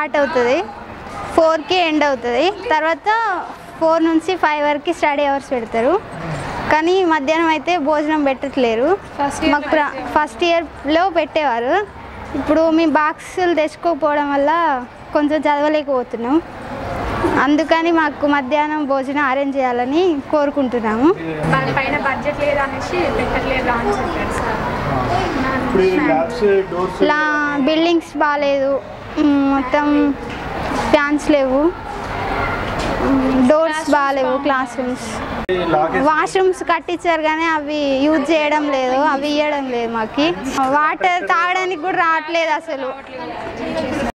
start అవుతుంది ఫోర్కి end అవుతుంది తర్వాత ఫోర్ నుంచి ఫైవ్ వరకు స్టడీ అవర్స్ పెడతారు కానీ మధ్యాహ్నం అయితే భోజనం పెట్టట్లేరు First year మాకు ప్ర ఫస్ట్ ఇయర్లో పెట్టేవారు ఇప్పుడు మీ బాక్సులు తెచ్చుకోకపోవడం వల్ల కొంచెం చదవలేకపోతున్నాం అందుకని మాకు మధ్యాహ్నం భోజనం అరేంజ్ చేయాలని కోరుకుంటున్నాము వాళ్ళ పైన బడ్జెట్ లేదా అనేసి పెట్టట్లేదా అని చెప్పారు సార్ ఇప్పుడు ఈ ల్యాబ్స్ డోర్స్ లా బిల్డింగ్స్ బాగాలేదు మ్, మొత్తం ఫ్యాన్స్ లేవు డోర్స్ బాగాలేవు క్లాస్ రూమ్స్ లాగేసి వాష్రూమ్స్ కట్టించారు కానీ అవి యూజ్ చేయడం లేదు అవి ఇవ్వడం లేదు మాకు వాటర్ తాగడానికి కూడా రావట్లేదు అసలు